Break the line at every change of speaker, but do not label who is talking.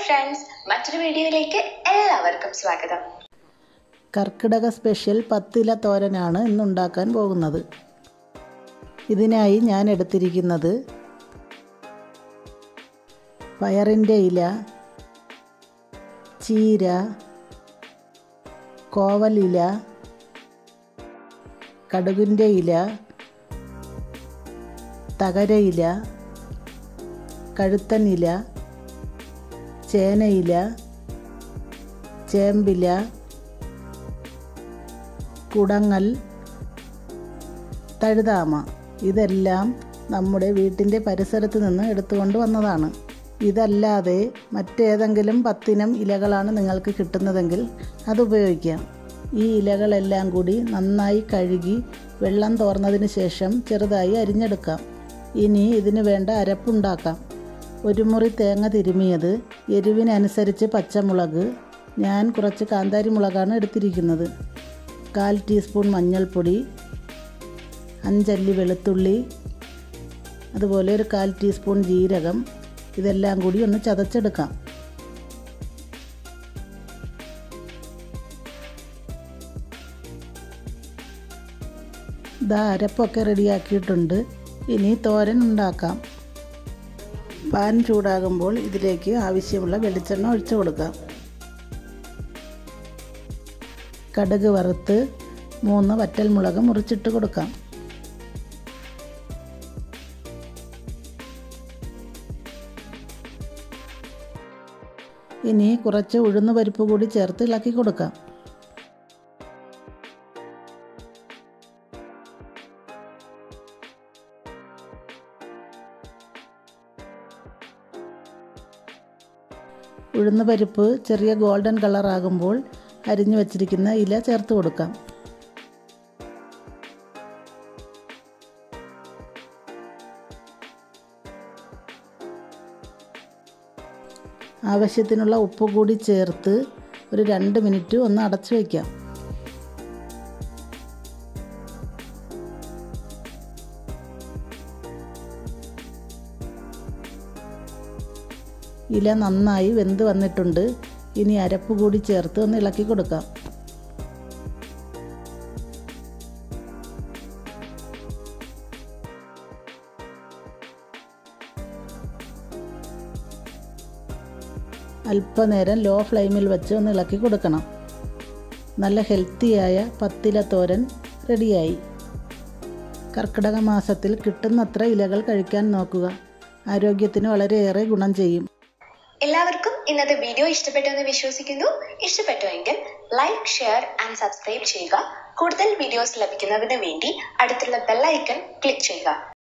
friends മറ്റൊരു വീഡിയോയിലേക്ക് എല്ലാവർക്കും സ്വാഗതം
കർക്കിടക സ്പെഷ്യൽ പത്തില തോരനാണ് ഇന്നുണ്ടാക്കാൻ പോകുന്നത് ഇതിനായി ഞാൻ എടുത്തിരിക്കുന്നത് പയറിൻ്റെ ഇല ചീര കോവലില കടുകിൻ്റെ ഇല തകരയില കഴുത്തനില ചേനയില ചേമ്പില കുടങ്ങൽ തഴുതാമ ഇതെല്ലാം നമ്മുടെ വീട്ടിൻ്റെ പരിസരത്ത് നിന്ന് എടുത്തുകൊണ്ട് വന്നതാണ് ഇതല്ലാതെ മറ്റേതെങ്കിലും പത്തിനം ഇലകളാണ് നിങ്ങൾക്ക് കിട്ടുന്നതെങ്കിൽ അത് ഉപയോഗിക്കാം ഈ ഇലകളെല്ലാം കൂടി നന്നായി കഴുകി വെള്ളം തോർന്നതിന് ശേഷം ചെറുതായി അരിഞ്ഞെടുക്കാം ഇനി ഇതിന് വേണ്ട അരപ്പുണ്ടാക്കാം ഒരു മുറി തേങ്ങ തിരുമിയത് എരിവിനനുസരിച്ച് പച്ചമുളക് ഞാൻ കുറച്ച് കാന്താരി മുളകാണ് എടുത്തിരിക്കുന്നത് കാൽ ടീസ്പൂൺ മഞ്ഞൾപ്പൊടി അഞ്ചല്ലി വെളുത്തുള്ളി അതുപോലെ ഒരു കാൽ ടീസ്പൂൺ ജീരകം ഇതെല്ലാം കൂടി ഒന്ന് ചതച്ചെടുക്കാം ഇതാ അരപ്പൊക്കെ റെഡിയാക്കിയിട്ടുണ്ട് ഇനി തോരൻ ഉണ്ടാക്കാം പാൻ ചൂടാകുമ്പോൾ ഇതിലേക്ക് ആവശ്യമുള്ള വെളിച്ചെണ്ണ ഒഴിച്ചു കൊടുക്കാം കടുക് വറുത്ത് മൂന്ന് വറ്റൽമുളക് മുറിച്ചിട്ട് കൊടുക്കാം ഇനി കുറച്ച് ഉഴുന്ന് പരിപ്പ് കൂടി ചേർത്ത് ഇളക്കി കൊടുക്കാം ഉഴുന്ന് പരിപ്പ് ചെറിയ ഗോൾഡൻ കളർ ആകുമ്പോൾ അരിഞ്ഞു വച്ചിരിക്കുന്ന ഇല ചേർത്ത് കൊടുക്കാം ആവശ്യത്തിനുള്ള ഉപ്പ് കൂടി ചേർത്ത് ഒരു രണ്ട് മിനിറ്റ് ഒന്ന് അടച്ചു വയ്ക്കാം ഇല നന്നായി വെന്ത് വന്നിട്ടുണ്ട് ഇനി അരപ്പ് കൂടി ചേർത്ത് ഒന്ന് ഇളക്കി കൊടുക്കാം അല്പനേരം ലോ ഫ്ലെയിമിൽ വെച്ച് ഒന്ന് ഇളക്കി കൊടുക്കണം നല്ല ഹെൽത്തിയായ പത്തില തോരൻ റെഡിയായി കർക്കിടക മാസത്തിൽ കിട്ടുന്നത്ര ഇലകൾ കഴിക്കാൻ നോക്കുക ആരോഗ്യത്തിന് വളരെയേറെ ഗുണം ചെയ്യും
എല്ലാവർക്കും ഇന്നത്തെ വീഡിയോ ഇഷ്ടപ്പെട്ടു എന്ന് വിശ്വസിക്കുന്നു ഇഷ്ടപ്പെട്ടുവെങ്കിൽ ലൈക്ക് ഷെയർ ആൻഡ് സബ്സ്ക്രൈബ് ചെയ്യുക കൂടുതൽ വീഡിയോസ് ലഭിക്കുന്നതിന് വേണ്ടി അടുത്തുള്ള ബെല്ലൈക്കൺ ക്ലിക്ക് ചെയ്യുക